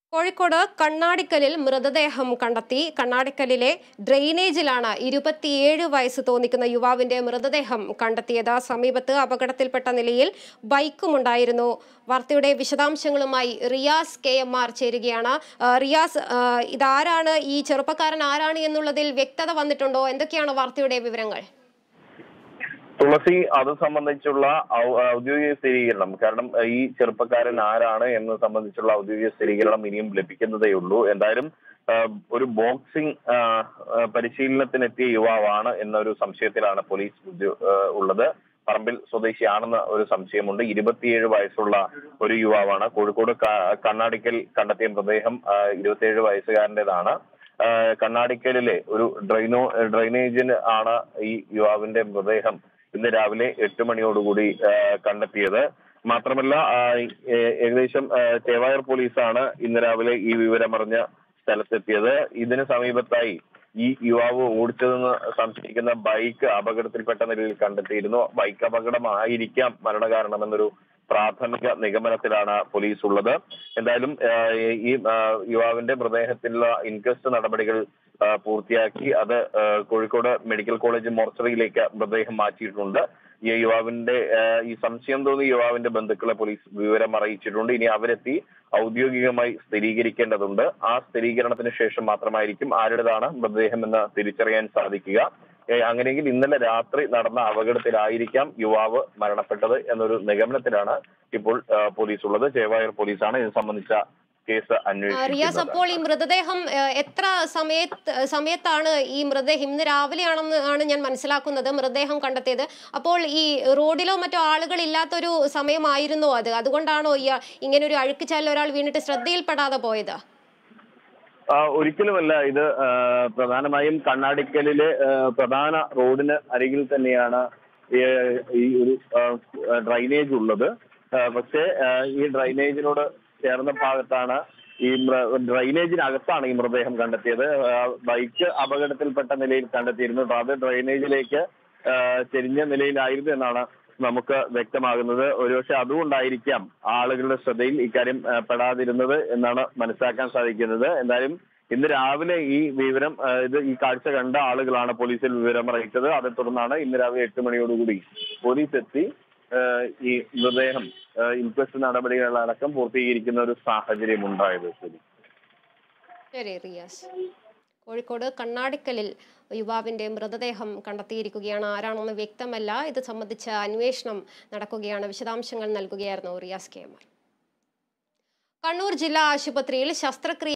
കോഴിക്കോട് കണ്ണാടിക്കലിൽ മൃതദേഹം കണ്ടെത്തി കണ്ണാടിക്കലിലെ ഡ്രെയിനേജിലാണ് ഇരുപത്തിയേഴ് വയസ്സ് തോന്നിക്കുന്ന യുവാവിന്റെ മൃതദേഹം കണ്ടെത്തിയത് സമീപത്ത് അപകടത്തിൽപ്പെട്ട നിലയിൽ ബൈക്കുമുണ്ടായിരുന്നു വാർത്തയുടെ വിശദാംശങ്ങളുമായി റിയാസ് കെ എം ആർ ചേരുകയാണ് ആ, റിയാസ് ആ, ഇതാരാണ് ഈ ചെറുപ്പക്കാരൻ ആരാണ് എന്നുള്ളതിൽ വ്യക്തത വന്നിട്ടുണ്ടോ എന്തൊക്കെയാണ് വാർത്തയുടെ വിവരങ്ങൾ തുളസി അത് സംബന്ധിച്ചുള്ള ഔ- ഔദ്യോഗിക സ്ഥിരീകരണം കാരണം ഏഹ്, ഈ ചെറുപ്പക്കാരൻ ആരാണ് എന്ന് സംബന്ധിച്ചുള്ള ഔദ്യോഗിക സ്ഥിരീകരണം ഇനിയും ലഭിക്കുന്നതേ ഉള്ളൂ എന്തായാലും ഏഹ്, ഒരു ബോക്സിംഗ് ആഹ്, ഏഹ്, പരിശീലനത്തിനെത്തിയ യുവാവാണ് എന്നൊരു സംശയത്തിലാണ് പോലീസ് ഉദ്യോ- ഏഹ്, ഉള്ളത് പറമ്പിൽ സ്വദേശിയാണെന്ന ഒരു സംശയമുണ്ട് ഇരുപത്തിയേഴ് വയസ്സുള്ള ഒരു യുവാവാണ് കോഴിക്കോട് ക- കണ്ണാടിക്കൽ കണ്ടെത്തിയ മൃതദേഹം ആഹ്, ഇരുപത്തിയേഴ് വയസ്സുകാരൻ്റെതാണ് ആഹ്, കണ്ണാടിക്കലിലെ ഒരു ഡ്രൈനോ ഡ്രൈനേജിന് ആണ് ഈ യുവാവിന്റെ മൃതദേഹം ഇന്ന് രാവിലെ എട്ട് മണിയോടുകൂടി ആ, കണ്ടെത്തിയത് മാത്രമല്ല ആ, ഏ- ഏകദേശം ആ, ചേവായൂർ പോലീസാണ് ഇന്ന് രാവിലെ ഈ വിവരമറിഞ്ഞ സ്ഥലത്തെത്തിയത് ഇതിന് സമീപത്തായി ഈ യുവാവ് ഓടിച്ചതെന്ന് സംശയിക്കുന്ന ബൈക്ക് അപകടത്തിൽപ്പെട്ട നിലയിൽ കണ്ടെത്തിയിരുന്നു ബൈക്ക് അപകടമായിരിക്കാം മരണകാരണമെന്നൊരു പ്രാഥമിക നിഗമനത്തിലാണ് പോലീസ് ഉള്ളത് എന്തായാലും ആ, ഈ ആ, യുവാവിന്റെ മൃതദേഹത്തിലുള്ള ഇൻക്വസ്റ്റ് നടപടികൾ ആ, പൂർത്തിയാക്കി അത് ആ, കോഴിക്കോട് മെഡിക്കൽ കോളേജ് മോർച്ചറിയിലേക്ക് മൃതദേഹം മാറ്റിയിട്ടുണ്ട് ഈ യുവാവിന്റെ ആ, ഈ സംശയം തോന്നിയ യുവാവിന്റെ ബന്ധുക്കളെ പോലീസ് വിവരം അറിയിച്ചിട്ടുണ്ട് ഇനി അവരെത്തി ഔദ്യോഗികമായി സ്ഥിരീകരിക്കേണ്ടതുണ്ട് ആ സ്ഥിരീകരണത്തിന് ശേഷം മാത്രമായിരിക്കും ആരുടേതാണ് മൃതദേഹം എന്ന് തിരിച്ചറിയാൻ സാധിക്കുക ഏ, അങ്ങനെയെങ്കിൽ ഇന്നലെ രാത്രി നടന്ന അപകടത്തിലായിരിക്കാം യുവാവ് മരണപ്പെട്ടത് എന്നൊരു നിഗമനത്തിലാണ് ഇപ്പോൾ ആ, പോലീസ് ഉള്ളത് ചേവായൂർ പോലീസാണ് ഇത് സംബന്ധിച്ച കേസ് ആ, റിയാസ് അന്വേഷിക്കുന്നത് അപ്പോൾ ഈ മൃതദേഹം ആ, എത്ര സമയത്ത് സമയത്താണ് ഈ മൃതദേഹം ഇന്ന് രാവിലെയാണെന്ന് ആണ് ഞാൻ മനസ്സിലാക്കുന്നത് മൃതദേഹം കണ്ടെത്തിയത് അപ്പോൾ ഈ റോഡിലോ മറ്റോ ആളുകൾ ഇല്ലാത്തൊരു സമയമായിരുന്നോ അത് അതുകൊണ്ടാണോ ഈ ഇങ്ങനെ ഒരു അഴുക്കുചാലിൽ ഒരാൾ വീണിട്ട് ശ്രദ്ധയിൽപ്പെടാതെ പോയത് ആ, ഒരിക്കലുമല്ല ഇത് ആ, പ്രധാനമായും കണ്ണാടിക്കലിലെ ആ, പ്രധാന റോഡിന് അരികിൽ തന്നെയാണ് ഈ ഈ ഒരു ആ, ഡ്രൈനേജ് ഉള്ളത് ആ, പക്ഷേ ആ, ഈ ഡ്രൈനേജിനോട് ചേർന്ന ഭാഗത്താണ് ഈ മൃ- ഡ്രൈനേജിനകത്താണ് ഈ മൃതദേഹം കണ്ടെത്തിയത് ആ, ബൈക്ക് അപകടത്തിൽപ്പെട്ട നിലയിൽ കണ്ടെത്തിയിരുന്നു അത് ഡ്രൈനേജിലേക്ക് ആ, ചെരിഞ്ഞ നിലയിലായിരുന്നു എന്നാണ് നമുക്ക് വ്യക്തമാകുന്നത് ഒരുപക്ഷെ അതുകൊണ്ടായിരിക്കാം ആളുകളുടെ ശ്രദ്ധയിൽ ഇക്കാര്യം ആ, പെടാതിരുന്നത് എന്നാണ് മനസ്സിലാക്കാൻ സാധിക്കുന്നത് എന്തായാലും ഇന്ന് രാവിലെ ഈ വിവരം ആ, ഇത് ഈ കാഴ്ച കണ്ട ആളുകളാണ് പോലീസിൽ വിവരം അറിയിച്ചത് അതേ തുടർന്നാണ് ഇന്ന് രാവിലെ എട്ട് മണിയോടുകൂടി പോലീസ് എത്തി ആ, ഈ മൃതദേഹം ആ, ഇൻക്വസ്റ്റ് നടപടികളടക്കം പൂർത്തീകരിക്കുന്ന ഒരു സാഹചര്യം ഉണ്ടായത് ശരി ശരി റിയാസ് കോഴിക്കോട് കണ്ണാടിക്കലിൽ യുവാവിന്റെ മൃതദേഹം കണ്ടെത്തിയിരിക്കുകയാണ് ആരാണെന്ന് വ്യക്തമല്ല ഇത് സംബന്ധിച്ച അന്വേഷണം നടക്കുകയാണ് വിശദാംശങ്ങൾ നൽകുകയായിരുന്നു Riyas K M R Kannur ജില്ലാ ആശുപത്രിയിൽ ശസ്ത്രക്രിയ